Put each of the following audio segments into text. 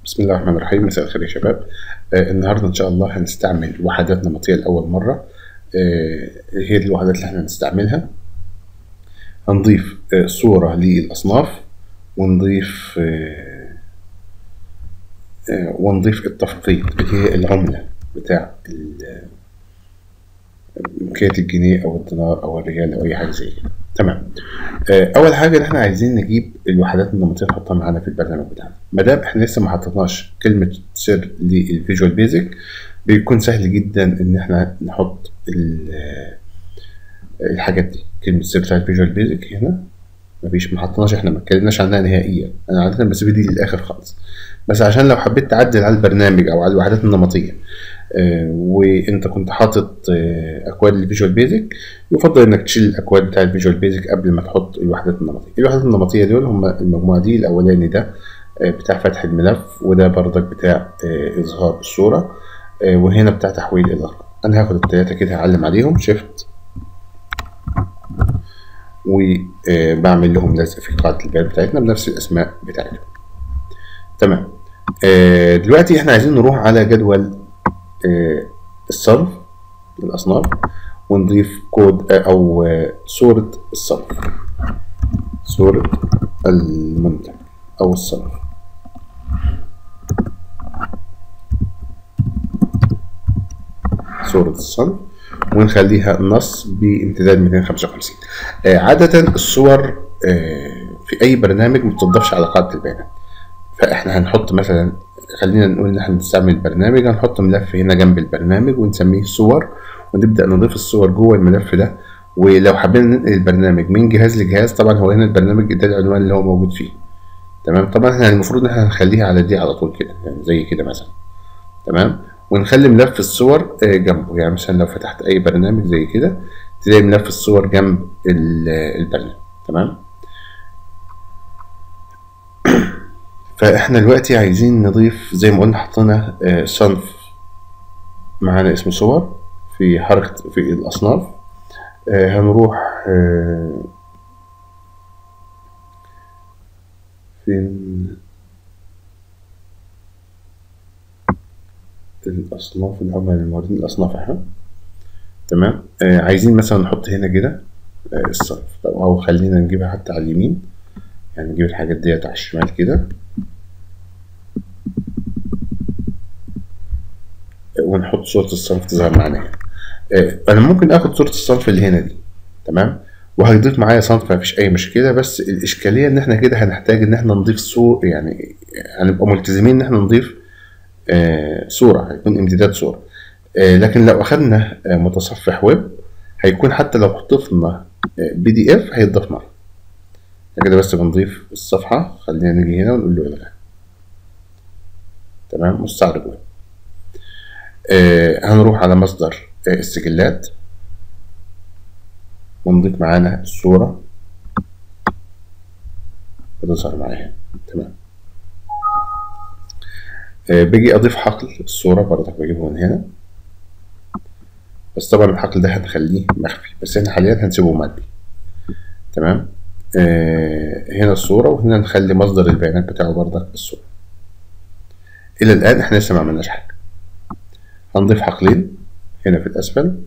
بسم الله الرحمن الرحيم مساء الخير يا شباب آه النهارده ان شاء الله هنستعمل وحدات نمطيه لاول مره آه هي دي الوحدات اللي احنا هنستعملها هنضيف آه صوره للاصناف ونضيف آه آه ونضيف التفقيد اللي هي العمله بتاع ال- مكية الجنيه او الدينار او الريال او اي حاجه زي كده تمام آه، اول حاجه ان احنا عايزين نجيب الوحدات النمطيه نحطها معانا في البرنامج بتاعنا ما دام احنا لسه ما حطيناش كلمه سر للفيجوال بيزك بيكون سهل جدا ان احنا نحط ال- آه، الحاجات دي كلمه سر بتاعت الفيجوال بيزك هنا مفيش ما حطيناش احنا ما اتكلمناش عنها نهائيا انا عاده بسيب دي للاخر خالص بس عشان لو حبيت تعدل على البرنامج او على الوحدات النمطيه آه، وانت كنت حاطط آه، اكواد الفيجوال بيزك يفضل انك تشيل الاكواد بتاع الفيجوال بيزك قبل ما تحط الوحدات النمطيه الوحدات النمطيه دول هم المجموعه دي الاولاني ده آه، بتاع فتح الملف وده بردك بتاع آه، اظهار الصوره آه، وهنا بتاع تحويل الارقام انا هاخد التلاته كده هعلم عليهم شيفت وبعمل لهم لزق في قاعده البيانات بتاعتنا بنفس الاسماء بتاعتهم تمام آه، دلوقتي احنا عايزين نروح على جدول آه، الصرف للأصناف ونضيف كود آه، أو آه، صورة الصرف صورة المنتج أو الصرف صورة الصرف ونخليها نص بامتداد 255 آه، عادة الصور آه، في أي برنامج ما بتضافش على قاعدة البيانات فاحنا هنحط مثلا خلينا نقول ان احنا نستعمل البرنامج هنحط ملف هنا جنب البرنامج ونسميه صور ونبدا نضيف الصور جوه الملف ده ولو حبينا ننقل البرنامج من جهاز لجهاز طبعا هو هنا البرنامج ده العنوان اللي هو موجود فيه تمام طبعا احنا المفروض ان احنا هنخليها على دي على طول كده يعني زي كده مثلا تمام ونخلي ملف الصور آه، جنبه يعني مثلا لو فتحت اي برنامج زي كده تلاقي ملف الصور جنب ال- البرنامج تمام فاحنا دلوقتي عايزين نضيف زي ما قلنا حطينا آه، صنف معانا اسم صور في حركة في الأصناف آه، هنروح آه، فين الأصناف العملاء الموردين الأصناف احنا تمام آه، عايزين مثلا نحط هنا كده آه، الصنف طب أو خلينا نجيبها حتى على اليمين يعني نجيب الحاجات ديت على الشمال كده ونحط صورة الصنف تظهر معانا هنا آه، أنا ممكن آخد صورة الصنف اللي هنا دي تمام وهيضيف معايا صنف مفيش أي مشكلة بس الإشكالية إن إحنا كده هنحتاج إن إحنا نضيف صور يعني هنبقى ملتزمين إن إحنا نضيف آه، صورة هيكون امتداد صورة آه، لكن لو أخدنا آه، متصفح ويب هيكون حتى لو ضفنا بي دي اف هيتضاف معاه كده بس بنضيف الصفحة خلينا نيجي هنا ونقول له الغي تمام مستعرض ويب آه هنروح على مصدر آه السجلات ونضيف معانا الصورة بتظهر معايا تمام آه باجي أضيف حقل الصورة برضك بجيبه من هنا بس طبعا الحقل ده هنخليه مخفي بس احنا حاليا هنسيبه مادي تمام آه هنا الصورة وهنا نخلي مصدر البيانات بتاعه برضك الصورة إلى الآن احنا لسه ما عملناش حاجة هنضيف حقلين هنا في الأسفل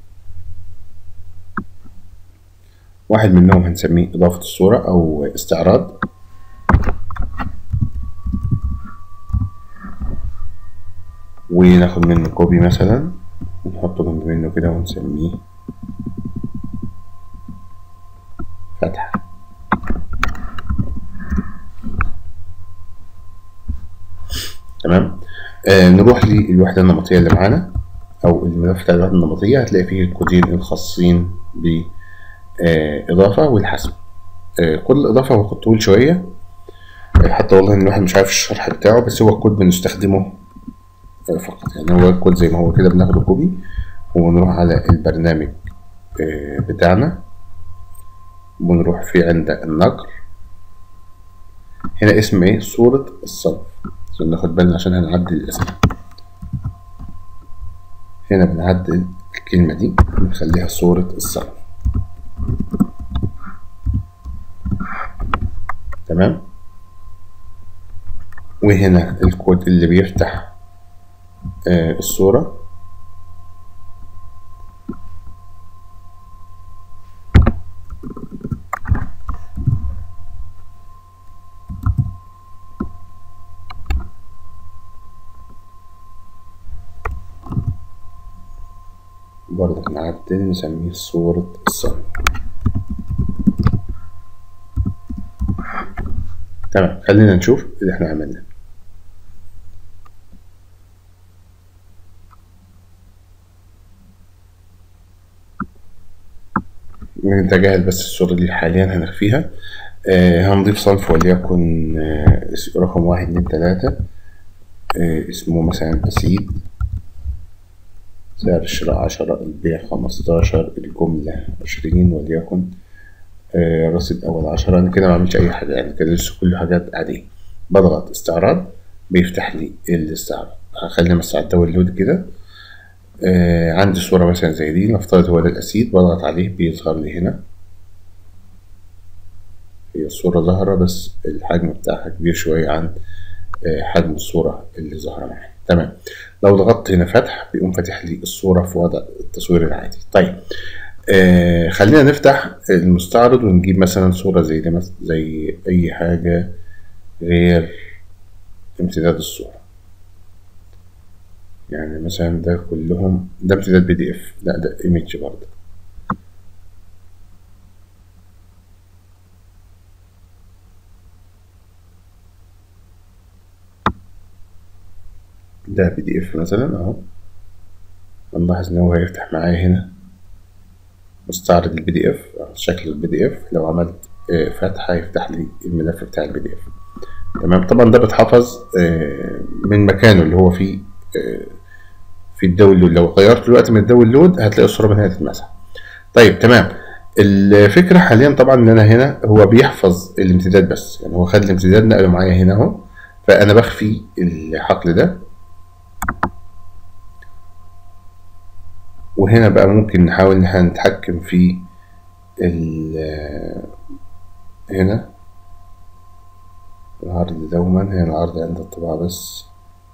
واحد منهم هنسميه إضافة الصورة أو استعراض وناخد منه كوبي مثلا ونحطه جنب منه كده ونسميه فتحة تمام آه نروح للوحدة النمطية اللي معانا أو الملف بتاع الوحدة النمطية هتلاقي فيه الكودين الخاصين بإضافة والحسب آه كل إضافة هو كود طويل شوية آه حتى والله إن الواحد مش عارف الشرح بتاعه بس هو الكود بنستخدمه آه فقط يعني هو الكود زي ما هو كده بناخده كوبي ونروح على البرنامج آه بتاعنا ونروح في عند النقر هنا اسم ايه صورة الصنف عشان ناخد بالنا عشان هنعدل الاسم هنا بنعدل الكلمة دي ونخليها صورة الصنف تمام وهنا الكود اللي بيفتح آه الصورة برضه نعدل نسميه صورة الصنف تمام خلينا نشوف اللي احنا عملناه نتجاهل بس الصورة دي حاليا هنخفيها آه هنضيف صنف وليكن آه رقم واحد اتنين تلاتة آه اسمه مثلا أسيد سعر الشراء عشرة البيع خمستاشر الجملة عشرين وليكن آه رصيد أول عشرة أنا كده معملش أي حاجة يعني كده لسه كل حاجات عادية بضغط استعراض بيفتح لي الاستعراض هخلي بس على الداونلود كده آه عندي صورة مثلا زي دي نفترض هو ده الأسيد بضغط عليه بيظهر لي هنا هي الصورة ظاهرة بس الحجم بتاعها كبير شوية عن آه حجم الصورة اللي ظاهرة معايا تمام لو ضغطت هنا فتح بيقوم فاتح لي الصورة في وضع التصوير العادي طيب آه خلينا نفتح المستعرض ونجيب مثلا صورة زي دي مثلا زي أي حاجة غير امتداد الصورة يعني مثلا ده كلهم ده امتداد بي دي اف لا ده ايمج برضه ده بي دي اف مثلا اهو هنلاحظ ان هو هيفتح معايا هنا مستعرض البي دي اف شكل البي دي اف لو عملت فتح هيفتح لي الملف بتاع البي دي اف تمام طبعا ده بيتحفظ من مكانه اللي هو فيه في الداونلود لو غيرت دلوقتي من الداونلود هتلاقي الصوره من هنا تتمسح طيب تمام الفكره حاليا طبعا ان انا هنا هو بيحفظ الامتداد بس يعني هو خد الامتداد نقله معايا هنا اهو فانا بخفي الحقل ده وهنا بقى ممكن نحاول ان احنا نتحكم في هنا العرض دوما هنا العرض عند الطباعة بس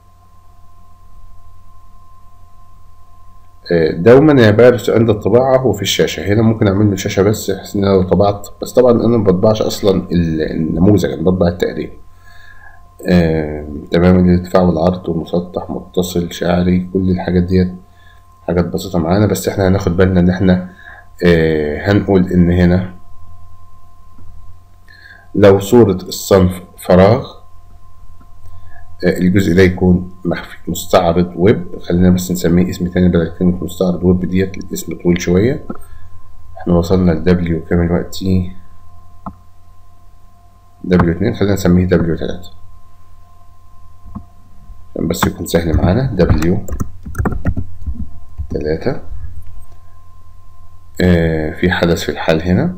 دوما يا بارز عند الطباعة وفي الشاشة هنا ممكن أعمل له الشاشة بس بحيث إن أنا لو طبعت بس طبعا أنا ما بطبعش أصلا النموذج أنا بطبع التقرير آه، تمام الارتفاع والعرض ومسطح متصل شعري كل الحاجات ديت حاجات بسيطة معانا بس احنا هناخد بالنا ان احنا آه هنقول ان هنا لو صورة الصنف فراغ آه الجزء ده يكون مخفي مستعرض ويب خلينا بس نسميه اسم تاني بدل كلمة مستعرض ويب ديت الاسم طويل شوية احنا وصلنا ل W كام دلوقتي W اتنين خلينا نسميه W تلاتة عشان بس يكون سهل معانا W تلاتة آه في حدث في الحال هنا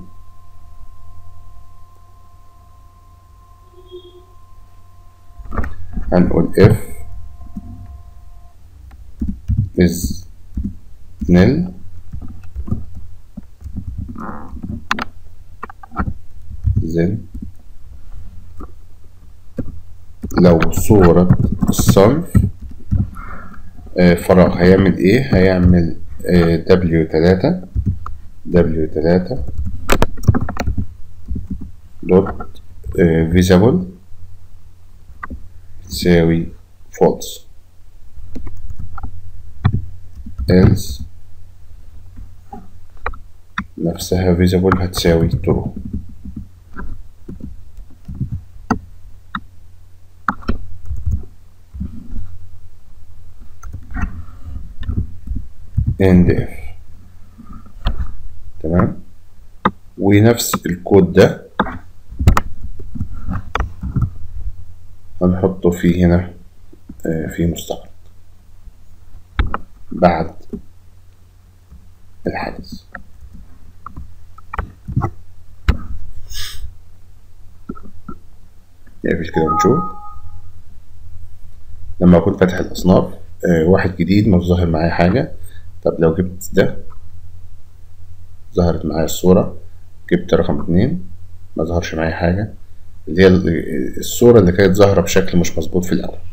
هنقول if is nil then لو صورة الصنف آه فراغ هيعمل ايه هيعمل آه W تلاتة W تلاتة دوت آه visible تساوي false else نفسها visible هتساوي true end if تمام ونفس الكود ده هنحطه فيه هنا في مستعرض بعد الحدث نقفل كده ونشوف لما أكون فاتح الأصناف واحد جديد مش ظاهر معايا حاجة طب لو جبت ده ظهرت معايا الصورة جبت رقم اتنين ما ظهرش معايا حاجة اللي هي ال- الصورة اللي كانت ظاهرة بشكل مش مظبوط في الأول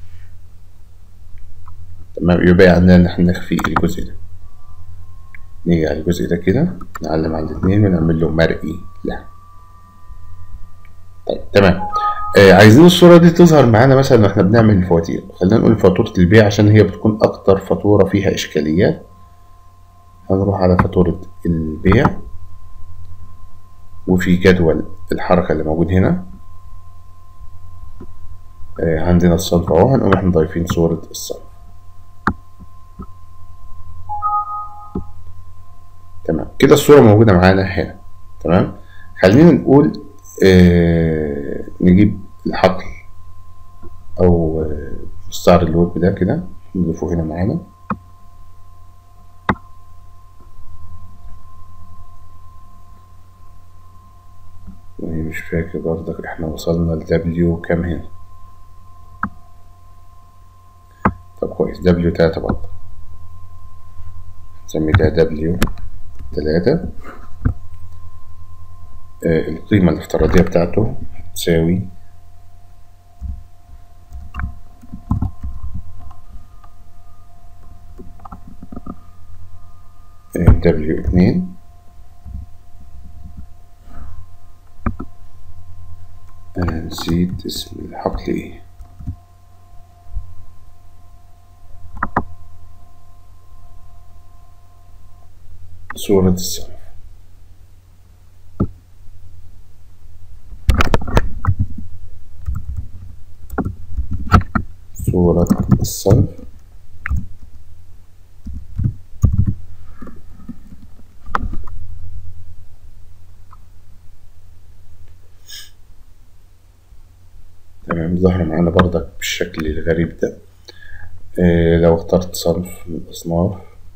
تمام يبقى عندنا إن احنا نخفي الجزء ده نيجي على الجزء ده كده نعلم على الاتنين ونعمل له مرئي له طيب تمام آه عايزين الصورة دي تظهر معانا مثلا واحنا بنعمل الفواتير خلينا نقول فاتورة البيع عشان هي بتكون أكتر فاتورة فيها إشكاليات هنروح على فاتورة البيع وفي جدول الحركة اللي موجود هنا آه عندنا الصنف اهو هنقوم احنا ضايفين صورة الصنف تمام كده الصورة موجودة معانا هنا تمام خلينا نقول آه نجيب الحقل أو آه، مستعرض الويب ده كده نضيفه هنا معانا مش فاكر برضك احنا وصلنا ل W كام هنا طب كويس W تلاتة برضه نسمي ده W تلاتة آه القيمة الافتراضية بتاعته تساوي آه W اتنين أنا نسيت اسم الحقل إيه صورة الصنف صورة الصنف تمام ظهر معانا برضك بالشكل الغريب ده إيه لو اخترت صنف من الأصناف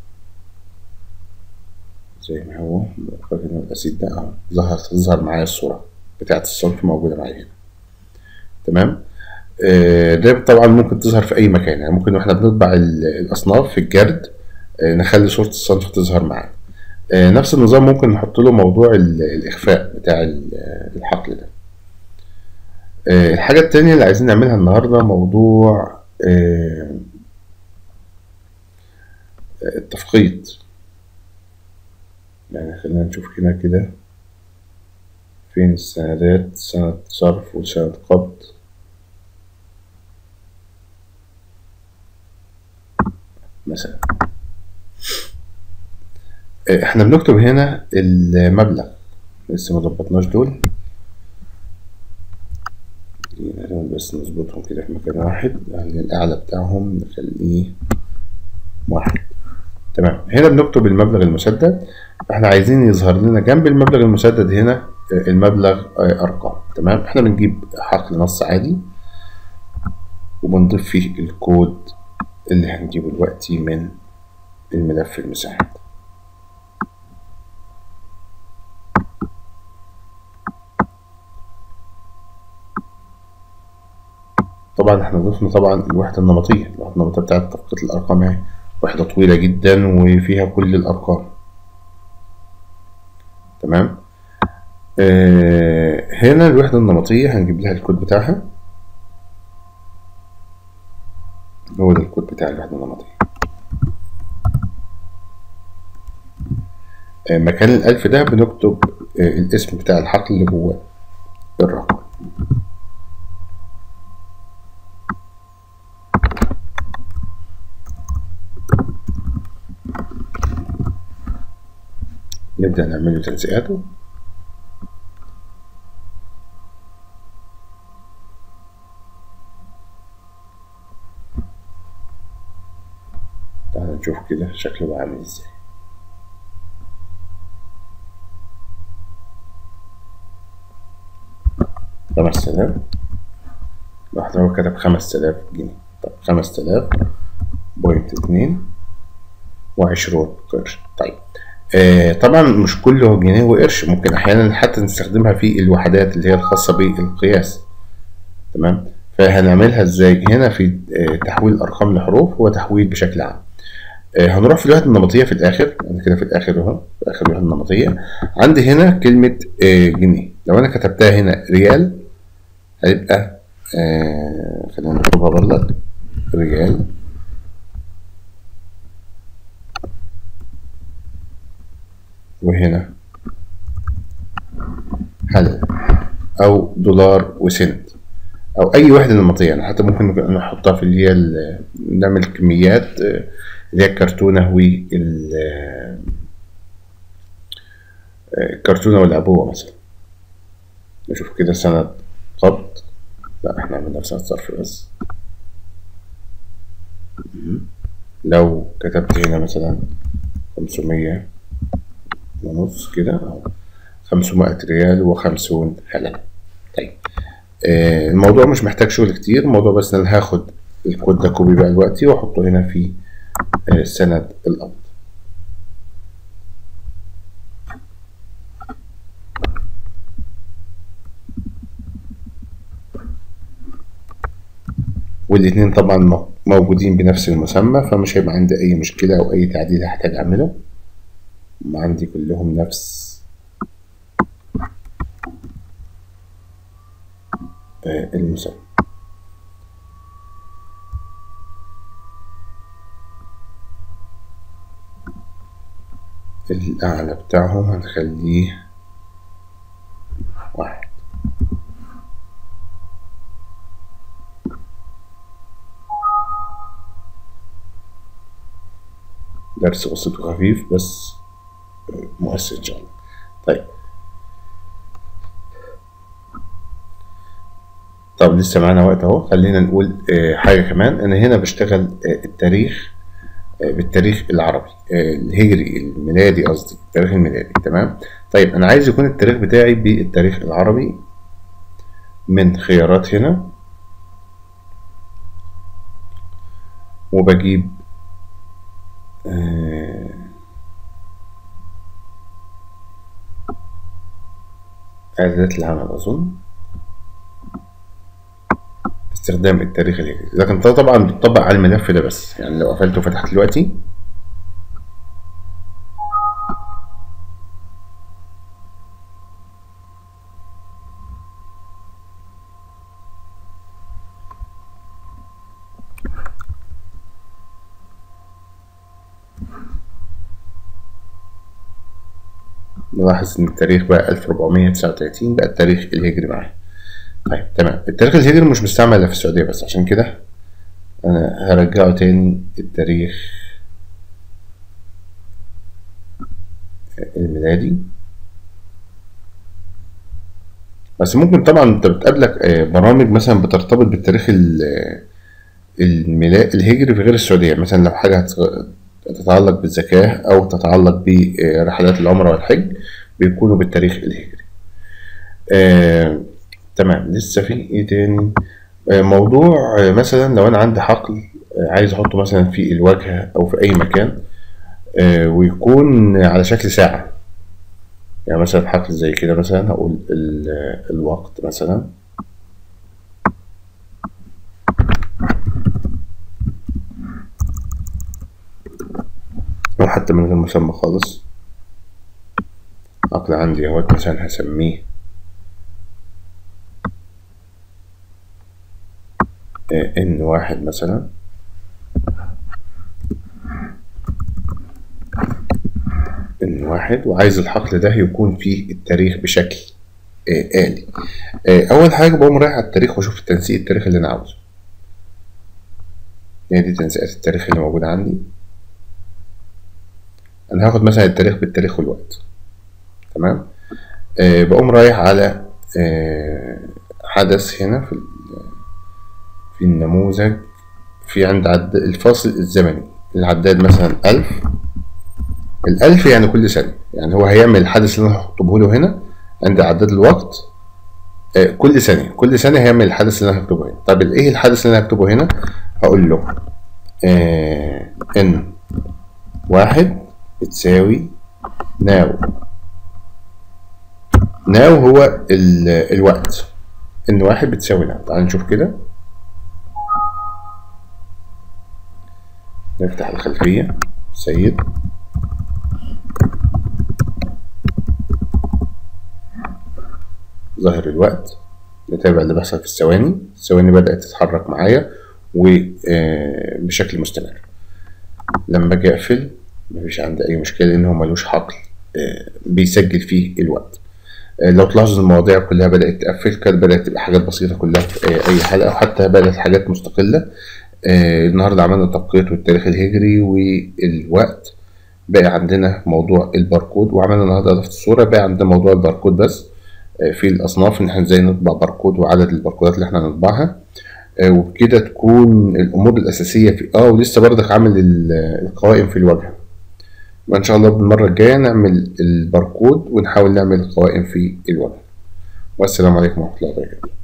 زي ما هو فاكر إن الأسيد ده أهو ظهر تظهر معايا الصورة بتاعة الصنف موجودة معايا هنا تمام آه، ده طبعا ممكن تظهر في أي مكان يعني ممكن واحنا بنطبع ال- الأصناف في الجرد آه، نخلي صورة الصنف تظهر معانا آه، نفس النظام ممكن نحط له موضوع ال- الإخفاء بتاع ال- الحقل ده آه، الحاجة التانية اللي عايزين نعملها النهاردة موضوع آه، التفقيد يعني خلينا نشوف هنا كده فين السندات سند صرف وسند قبض مثلا آه، احنا بنكتب هنا المبلغ لسه ما ظبطناش دول خلينا بس نظبطهم كده في مكان واحد يعني الأعلى بتاعهم نخليه واحد تمام هنا بنكتب المبلغ المسدد احنا عايزين يظهر لنا جنب المبلغ المسدد هنا آه، المبلغ آه، أرقام تمام احنا بنجيب حقل نص عادي وبنضيف فيه الكود اللي هنجيبه دلوقتي من الملف المساعد طبعا احنا ضفنا طبعا الوحدة النمطية الوحدة النمطية بتاعت تفقية الأرقام اهي وحدة طويلة جدا وفيها كل الأرقام تمام آه هنا الوحدة النمطية هنجيب لها الكود بتاعها هو ده الكود بتاع الوحدة النمطية آه مكان الألف ده بنكتب آه الاسم بتاع الحقل اللي هو الرقم نبدأ نعمل له تنسيقاته تعالى نشوف كده شكله بقى عامل ازاي خمس آلاف واحد هو كتب خمس آلاف جنيه طب خمس آلاف بوينت اتنين وعشرون قرش طيب آه طبعا مش كله جنيه وقرش ممكن احيانا حتى نستخدمها في الوحدات اللي هي الخاصة بالقياس تمام فهنعملها ازاي هنا في آه تحويل الارقام لحروف هو تحويل بشكل عام آه هنروح في الوحدة النمطية في الاخر انا كده في الاخر اهو في اخر الوحدة النمطية عندي هنا كلمة آه جنيه لو انا كتبتها هنا ريال هيبقى آه خلينا نكتبها برضك ريال وهنا هل أو دولار وسنت أو أي وحدة نمطية يعني حتى ممكن نحطها في اللي هي ال- نعمل كميات آه، اللي هي الكرتونة وال آه، الكرتونة والأبوة مثلا نشوف كده سند قبض لا احنا عملنا في سنة صرف بس مهم. لو كتبت هنا مثلا خمسمية ونص كده أو خمسمائة ريال وخمسون هللة طيب آه الموضوع مش محتاج شغل كتير الموضوع بس إن أنا هاخد الكود ده كوبي بقى دلوقتي وأحطه هنا في آه سند القبض والاتنين طبعا مو- موجودين بنفس المسمى فمش هيبقى عندي أي مشكلة أو أي تعديل هحتاج أعمله هم عندي كلهم نفس آه، المسمى الأعلى بتاعهم هنخليه واحد درس بسيط وخفيف بس آه، مؤثر إن شاء الله طيب طب لسه معانا وقت اهو خلينا نقول آه، حاجة كمان أنا هنا بشتغل آه، التاريخ آه، بالتاريخ العربي آه، الهجري الميلادي قصدي التاريخ الميلادي تمام طيب أنا عايز يكون التاريخ بتاعي بالتاريخ العربي من خيارات هنا وبجيب آه، إعدادات العمل أظن استخدام التاريخ الهجري لكن ده طبعا بيطبق على الملف ده بس يعني لو قفلته وفتحت دلوقتي نلاحظ إن التاريخ بقى 1439 بقى التاريخ الهجري معايا طيب تمام التاريخ الهجري مش مستعمل إلا في السعودية بس عشان كده أنا هرجعه تاني التاريخ الميلادي بس ممكن طبعا انت بتقابلك آه، برامج مثلا بترتبط بالتاريخ ال- الميلاد الهجري في غير السعودية مثلا لو حاجة هتغ- تتعلق بالزكاة أو تتعلق برحلات العمرة والحج بيكونوا بالتاريخ الهجري آه، تمام لسه في ايه تاني آه، موضوع آه، مثلا لو انا عندي حقل آه، عايز احطه مثلا في الواجهة او في اي مكان آه، ويكون على شكل ساعة يعني مثلا حقل زي كده مثلا هقول ال- الوقت مثلا او حتى من غير مسمى خالص عقل عندي اهوت مثلا هسميه آه، ان واحد مثلا ان واحد وعايز الحقل ده يكون فيه التاريخ بشكل آه، آلي آه، اول حاجة بقوم رايح على التاريخ واشوف التنسيق التاريخي اللي انا عاوزه هي دي تنسيقات التاريخ اللي موجودة عندي انا هاخد مثلا التاريخ بالتاريخ والوقت تمام آه بقوم رايح على آه حدث هنا في ال- في النموذج في عند عد الفاصل الزمني العداد مثلا ألف الألف يعني كل ثانية يعني هو هيعمل الحدث اللي أنا هكتبه له هنا عند عداد الوقت آه كل ثانية كل ثانية هيعمل الحدث اللي أنا هكتبه هنا طب إيه الحدث اللي أنا هكتبه هنا هقول له آه إن واحد بتساوي ناو ناو هو ال- الوقت ان واحد بتساوي ناو تعال نشوف كده نفتح الخلفية سيد ظاهر الوقت نتابع اللي بيحصل في الثواني الثواني بدأت تتحرك معايا وبشكل مستمر لما باجي اقفل مفيش عندي اي مشكله لان هو ملوش حقل آه، بيسجل فيه الوقت آه، لو تلاحظوا المواضيع كلها بدأت تقفل كانت بدأت تبقى حاجات بسيطة كلها في آه، أي حلقة وحتى بدأت حاجات مستقلة آه، النهاردة عملنا التوقيت والتاريخ الهجري والوقت بقى عندنا موضوع الباركود وعملنا النهاردة إضافة الصورة بقى عندنا موضوع الباركود بس آه، في الأصناف إن احنا ازاي نطبع باركود وعدد الباركودات اللي احنا هنطبعها آه، وبكده تكون الأمور الأساسية في اه ولسه برضك عامل ال- القوائم في الواجهة وإن شاء الله المرة الجاية نعمل الباركود ونحاول نعمل قوائم في الواجهة والسلام عليكم ورحمة الله وبركاته